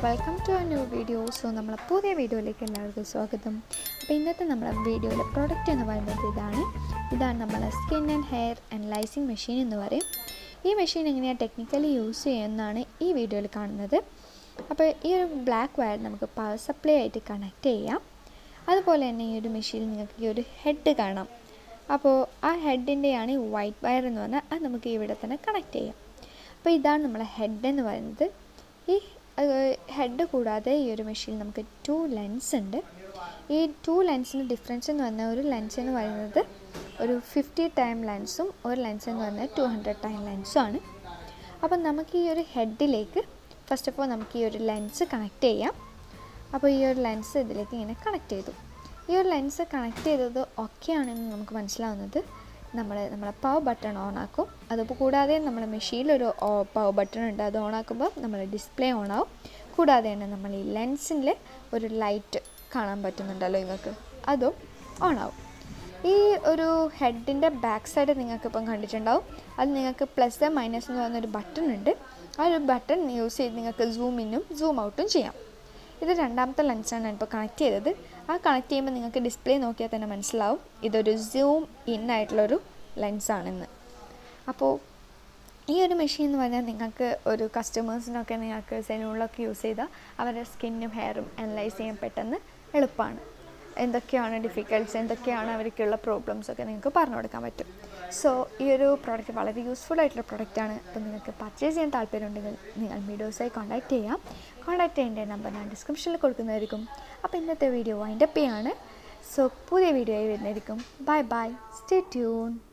welcome to a new video so നമ്മളെ പുതിയ വീഡിയോയിലേക്ക് എല്ലാവർക്കും സ്വാഗതം അപ്പോൾ ഇന്നത്തെ നമ്മളെ വീഡിയോയിലെ പ്രൊഡക്റ്റ് എന്ന് പറയുന്നത് ഇതാണ് ഇതാണ് നമ്മളെ skin and hair analysing machine എന്ന് പറയും ഈ മെഷീൻ എങ്ങനെയാണ് ടെക്നിക്കലി യൂസ് ചെയ്യുമെന്നാണ് ഈ വീഡിയോയിൽ കാണുന്നത് അപ്പോൾ ഈ ഒരു ബ്ലാക്ക് വയർ നമുക്ക് പവർ സപ്ലൈ ആയിട്ട് കണക്ട് ചെയ്യാം അതുപോലെ തന്നെ ഈ ഒരു മെഷീനിൽ നിങ്ങൾക്ക് ഈ ഒരു ഹെഡ് കാണാം അപ്പോൾ ആ ഹെഡിൻ്റെയാണ് ഈ വൈറ്റ് വയർ എന്ന് പറഞ്ഞാൽ അത് നമുക്ക് ഇവിടെ തന്നെ കണക്ട് ചെയ്യാം അപ്പോൾ ഇതാണ് നമ്മളെ ഹെഡ് എന്ന് പറയുന്നത് ഈ ഹെഡ് കൂടാതെ ഈ ഒരു മെഷീനിൽ നമുക്ക് ടു ലെൻസ് ഉണ്ട് ഈ ടു ലെൻസിന് ഡിഫറൻസ് എന്ന് പറഞ്ഞാൽ ഒരു ലെൻസ് എന്ന് പറയുന്നത് ഒരു ഫിഫ്റ്റി ടൈം ലെൻസും ഒരു ലെൻസ് എന്ന് പറഞ്ഞാൽ ടു ഹൺഡ്രഡ് ടൈം ലെൻസും ആണ് അപ്പം നമുക്ക് ഈ ഒരു ഹെഡിലേക്ക് ഫസ്റ്റ് ഓഫ് ഓൾ നമുക്ക് ഈ ഒരു ലെൻസ് കണക്ട് ചെയ്യാം അപ്പോൾ ഈ ഒരു ലെൻസ് ഇതിലേക്ക് ഇങ്ങനെ കണക്ട് ചെയ്തു ഈ ഒരു ലെൻസ് കണക്ട് ചെയ്തത് ഓക്കെ ആണെന്ന് നമുക്ക് മനസ്സിലാവുന്നത് നമ്മൾ നമ്മളെ പവർ ബട്ടൺ ഓൺ ആക്കും അതിപ്പോൾ കൂടാതെ നമ്മുടെ മെഷീനിലൊരു പവർ ബട്ടൺ ഉണ്ട് അത് ഓൺ ആക്കുമ്പോൾ നമ്മുടെ ഡിസ്പ്ലേ ഓൺ ആവും കൂടാതെ തന്നെ നമ്മൾ ഈ ലെൻസിൽ ഒരു ലൈറ്റ് കാണാൻ പറ്റുന്നുണ്ടല്ലോ നിങ്ങൾക്ക് അതും ഓൺ ആവും ഈ ഒരു ഹെഡിൻ്റെ ബാക്ക് സൈഡ് നിങ്ങൾക്ക് ഇപ്പം കണ്ടിട്ടുണ്ടാവും അത് നിങ്ങൾക്ക് പ്ലസ് മൈനസ് എന്ന് പറയുന്നൊരു ബട്ടൺ ഉണ്ട് ആ ഒരു ബട്ടൺ യൂസ് ചെയ്ത് നിങ്ങൾക്ക് സൂം ഇന്നും സൂം ഔട്ടും ചെയ്യാം ഇത് രണ്ടാമത്തെ ലെൻസാണ് ഞാനിപ്പോൾ കണക്ട് ചെയ്തത് ആ കണക്ട് ചെയ്യുമ്പോൾ നിങ്ങൾക്ക് ഡിസ്പ്ലേ നോക്കിയാൽ തന്നെ മനസ്സിലാവും ഇതൊരു സൂം ഇൻ ആയിട്ടുള്ളൊരു ലെൻസാണെന്ന് അപ്പോൾ ഈ ഒരു മെഷീൻ എന്ന് പറഞ്ഞാൽ നിങ്ങൾക്ക് ഒരു കസ്റ്റമേഴ്സിനൊക്കെ നിങ്ങൾക്ക് സെലൂണിലൊക്കെ യൂസ് ചെയ്താൽ അവരുടെ സ്കിന്നും ഹെയറും അനലൈസ് ചെയ്യാൻ പെട്ടെന്ന് എളുപ്പമാണ് എന്തൊക്കെയാണ് ഡിഫിക്കൽട്ട്സ് എന്തൊക്കെയാണ് അവർക്കുള്ള പ്രോബ്ലംസ് ഒക്കെ നിങ്ങൾക്ക് പറഞ്ഞു കൊടുക്കാൻ പറ്റും സോ ഈ ഒരു പ്രോഡക്റ്റ് വളരെ യൂസ്ഫുൾ ആയിട്ടുള്ള പ്രോഡക്റ്റാണ് അപ്പോൾ നിങ്ങൾക്ക് പർച്ചേസ് ചെയ്യാൻ താല്പര്യമുണ്ടെങ്കിൽ നിങ്ങൾ മീഡിയോസായി കോൺടാക്ട് ചെയ്യാം കോൺടാക്ട് ചെയ്യേണ്ട നമ്പർ ഞാൻ ഡിസ്ക്രിപ്ഷനിൽ കൊടുക്കുന്നതായിരിക്കും അപ്പോൾ ഇന്നത്തെ വീഡിയോ വൈൻഡപ്പ് ചെയ്യാണ് സോ പുതിയ വീഡിയോ ആയി വരുന്നതായിരിക്കും ബൈ ബൈ സ്റ്റേ ട്യൂൺ